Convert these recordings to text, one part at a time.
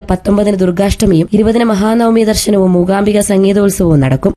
പത്തൊമ്പതിന് ദുർഗാഷ്ടമിയും ഇരുപതിന് മഹാനവമി ദർശനവും മൂകാംബിക സംഗീതോത്സവവും നടക്കും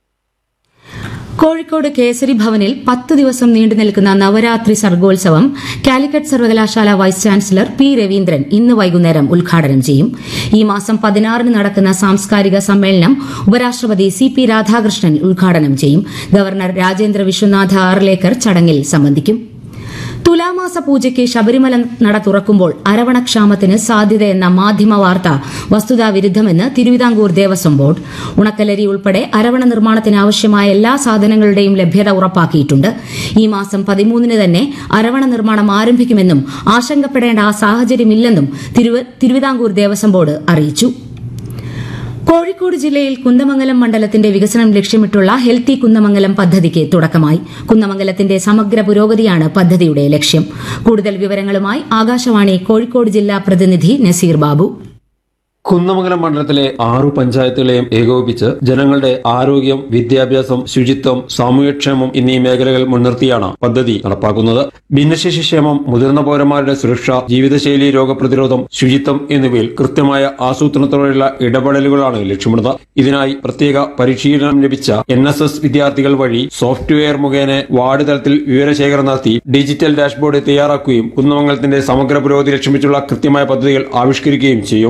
കോഴിക്കോട് കേസരി ഭവനിൽ പത്ത് ദിവസം നീണ്ടു നിൽക്കുന്ന നവരാത്രി സർഗോത്സവം കാലിക്കറ്റ് സർവകലാശാല വൈസ് ചാൻസലർ പി രവീന്ദ്രൻ ഇന്ന് വൈകുന്നേരം ഉദ്ഘാടനം ചെയ്യും ഈ മാസം പതിനാറിന് നടക്കുന്ന സാംസ്കാരിക സമ്മേളനം ഉപരാഷ്ട്രപതി സി പി രാധാകൃഷ്ണൻ ഉദ്ഘാടനം ചെയ്യും ഗവർണർ രാജേന്ദ്ര വിശ്വനാഥ ആർലേക്കർ ചടങ്ങിൽ സംബന്ധിക്കും തുലാമാസ പൂജയ്ക്ക് ശബരിമല നട തുറക്കുമ്പോൾ അരവണക്ഷാമത്തിന് സാധ്യതയെന്ന മാധ്യമ വാർത്ത വസ്തുതാവിരുദ്ധമെന്ന് തിരുവിതാംകൂർ ദേവസ്വം ബോർഡ് ഉണക്കലരി ഉൾപ്പെടെ അരവണ നിർമ്മാണത്തിന് ആവശ്യമായ എല്ലാ സാധനങ്ങളുടെയും ലഭ്യത ഉറപ്പാക്കിയിട്ടുണ്ട് ഈ മാസം പതിമൂന്നിന് തന്നെ അരവണ നിർമ്മാണം ആരംഭിക്കുമെന്നും ആശങ്കപ്പെടേണ്ട ആ സാഹചര്യമില്ലെന്നും തിരുവ- തിരുവിതാംകൂർ ദേവസ്വം ബോർഡ് അറിയിച്ചു കോഴിക്കോട് ജില്ലയിൽ കുന്ദമംഗലം മണ്ഡലത്തിന്റെ വികസനം ലക്ഷ്യമിട്ടുള്ള ഹെൽത്തി കുന്ദമംഗലം പദ്ധതിക്ക് തുടക്കമായി കുന്ദമംഗലത്തിന്റെ സമഗ്ര പുരോഗതിയാണ് പദ്ധതിയുടെ ലക്ഷ്യം കൂടുതൽ വിവരങ്ങളുമായി ആകാശവാണി കോഴിക്കോട് ജില്ലാ പ്രതിനിധി നസീർ ബാബു കുന്നമംഗലം മണ്ഡലത്തിലെ ആറു പഞ്ചായത്തുകളെയും ഏകോപിപ്പിച്ച് ജനങ്ങളുടെ ആരോഗ്യം വിദ്യാഭ്യാസം ശുചിത്വം സാമൂഹ്യക്ഷേമം എന്നീ മേഖലകൾ മുൻനിർത്തിയാണ് പദ്ധതി നടപ്പാക്കുന്നത് ഭിന്നശേഷി ക്ഷേമം മുതിർന്ന പൗരന്മാരുടെ സുരക്ഷ ജീവിതശൈലി രോഗപ്രതിരോധം ശുചിത്വം എന്നിവയിൽ കൃത്യമായ ആസൂത്രണത്തോടെയുള്ള ഇടപെടലുകളാണ് ലക്ഷ്യമിടുന്നത് ഇതിനായി പ്രത്യേക പരിശീലനം ലഭിച്ച എൻ എസ് എസ് വിദ്യാർത്ഥികൾ വഴി സോഫ്റ്റ്വെയർ മുഖേന വാർഡ് തലത്തിൽ വിവരശേഖരണം നടത്തി ഡിജിറ്റൽ ഡാഷ്ബോർഡ് തയ്യാറാക്കുകയും കുന്നമംഗലത്തിന്റെ സമഗ്ര പുരോഗതി ലക്ഷ്യമിട്ടുള്ള കൃത്യമായ പദ്ധതികൾ ആവിഷ്കരിക്കുകയും ചെയ്യും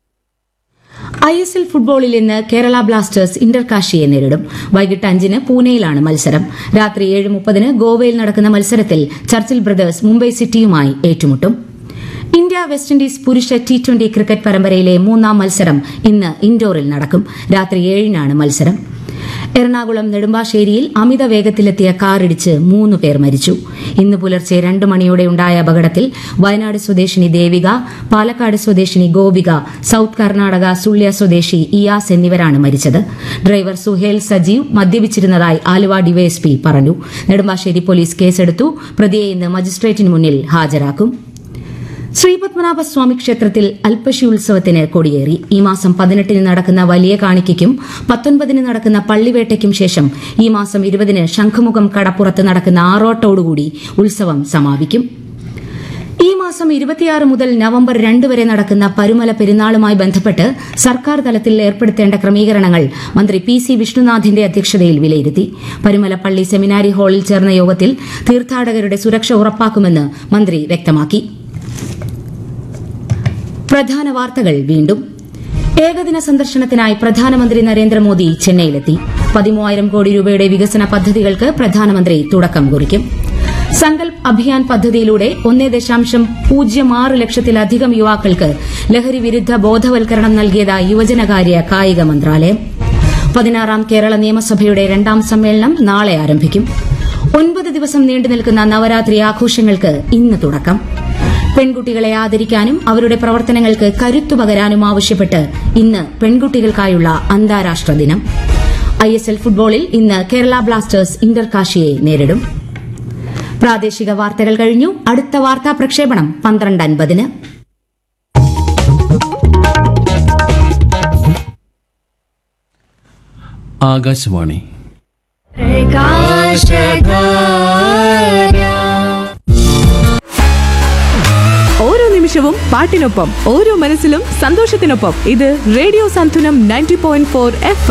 ഐ എസ് എൽ ഫുട്ബോളിൽ ഇന്ന് കേരള ബ്ലാസ്റ്റേഴ്സ് ഇന്റർകാഷിയെ നേരിടും വൈകിട്ട് അഞ്ചിന് പൂനെയിലാണ് മത്സരം രാത്രി ഏഴ് മുപ്പതിന് ഗോവയിൽ നടക്കുന്ന മത്സരത്തിൽ ചർച്ചിൽ ബ്രദേഴ്സ് മുംബൈ സിറ്റിയുമായി ഏറ്റുമുട്ടും ഇന്ത്യ വെസ്റ്റ് ഇൻഡീസ് പുരുഷ ടി ട്വന്റി ക്രിക്കറ്റ് പരമ്പരയിലെ മൂന്നാം മത്സരം ഇന്ന് ഇൻഡോറിൽ നടക്കും രാത്രി ഏഴിനാണ് മത്സരം എറണാകുളം നെടുമ്പാശ്ശേരിയിൽ അമിത വേഗത്തിലെത്തിയ കാറിടിച്ച് മൂന്ന് പേർ മരിച്ചു ഇന്ന് പുലർച്ചെ രണ്ട് മണിയോടെ ഉണ്ടായ അപകടത്തിൽ വയനാട് സ്വദേശിനി ദേവിക പാലക്കാട് സ്വദേശിനി ഗോപിക സൌത്ത് കർണാടക സുള്ള്യ സ്വദേശി ഇയാസ് എന്നിവരാണ് മരിച്ചത് ഡ്രൈവർ സുഹേൽ സജീവ് മദ്യപിച്ചിരുന്നതായി ആലുവ ഡിവൈഎസ്പി പറഞ്ഞു നെടുമ്പാശ്ശേരി പോലീസ് കേസെടുത്തു പ്രതിയെ ഇന്ന് മജിസ്ട്രേറ്റിന് മുന്നിൽ ഹാജരാക്കും ശ്രീപത്മനാഭസ്വാമി ക്ഷേത്രത്തിൽ അൽപ്പശി ഉത്സവത്തിന് കൊടിയേറി ഈ മാസം പതിനെട്ടിന് നടക്കുന്ന വലിയ കാണിക്കയ്ക്കും പത്തൊൻപതിന് നടക്കുന്ന പള്ളിവേട്ടയ്ക്കും ശേഷം ഈ മാസം ഇരുപതിന് ശംഖുമുഖം കടപ്പുറത്ത് നടക്കുന്ന ആറോട്ടോടുകൂടി ഉത്സവം സമാപിക്കും ഈ മാസം ഇരുപത്തിയാറ് മുതൽ നവംബർ രണ്ട് വരെ നടക്കുന്ന പരുമല പെരുന്നാളുമായി ബന്ധപ്പെട്ട് സർക്കാർ തലത്തിൽ ഏർപ്പെടുത്തേണ്ട ക്രമീകരണങ്ങൾ മന്ത്രി പി സി വിഷ്ണുനാഥിന്റെ അധ്യക്ഷതയിൽ വിലയിരുത്തി പരുമല പള്ളി സെമിനാരി ഹാളിൽ ചേർന്ന യോഗത്തിൽ തീർത്ഥാടകരുടെ സുരക്ഷ ഉറപ്പാക്കുമെന്ന് മന്ത്രി വ്യക്തമാക്കി പ്രധാന വാർത്തകൾ വീണ്ടും ഏകദിന സന്ദർശനത്തിനായി പ്രധാനമന്ത്രി നരേന്ദ്രമോദി ചെന്നൈയിലെത്തി പതിമൂവായിരം കോടി രൂപയുടെ വികസന പദ്ധതികൾക്ക് പ്രധാനമന്ത്രി തുടക്കം കുറിക്കും സങ്കൽപ് അഭിയാൻ പദ്ധതിയിലൂടെ ഒന്നേ ദശാംശം പൂജ്യം ആറ് ലക്ഷത്തിലധികം യുവാക്കൾക്ക് ലഹരി വിരുദ്ധ ബോധവൽക്കരണം നൽകിയതായി യുവജനകാര്യ കായിക മന്ത്രാലയം പതിനാറാം കേരള നിയമസഭയുടെ രണ്ടാം സമ്മേളനം നാളെ ആരംഭിക്കും ഒൻപത് ദിവസം നീണ്ടുനിൽക്കുന്ന നവരാത്രി ആഘോഷങ്ങൾക്ക് ഇന്ന് തുടക്കം പെൺകുട്ടികളെ ആദരിക്കാനും അവരുടെ പ്രവർത്തനങ്ങൾക്ക് കരുത്തു പകരാനും ആവശ്യപ്പെട്ട് ഇന്ന് പെൺകുട്ടികൾക്കായുള്ള അന്താരാഷ്ട്ര ദിനം ഐ എസ് എൽ ഫുട്ബോളിൽ ഇന്ന് കേരള ബ്ലാസ്റ്റേഴ്സ് ഇന്റർകാഷിയെ നേരിടും പ്രാദേശിക വാർത്തകൾ കഴിഞ്ഞു അടുത്ത വാർത്താ പ്രക്ഷേപണം പന്ത്രണ്ട് അൻപതിന് ആകാശവാണി ഓരോ നിമിഷവും പാട്ടിനൊപ്പം ഓരോ മനസ്സിലും സന്തോഷത്തിനൊപ്പം ഇത് radio Santhulam ninety point four F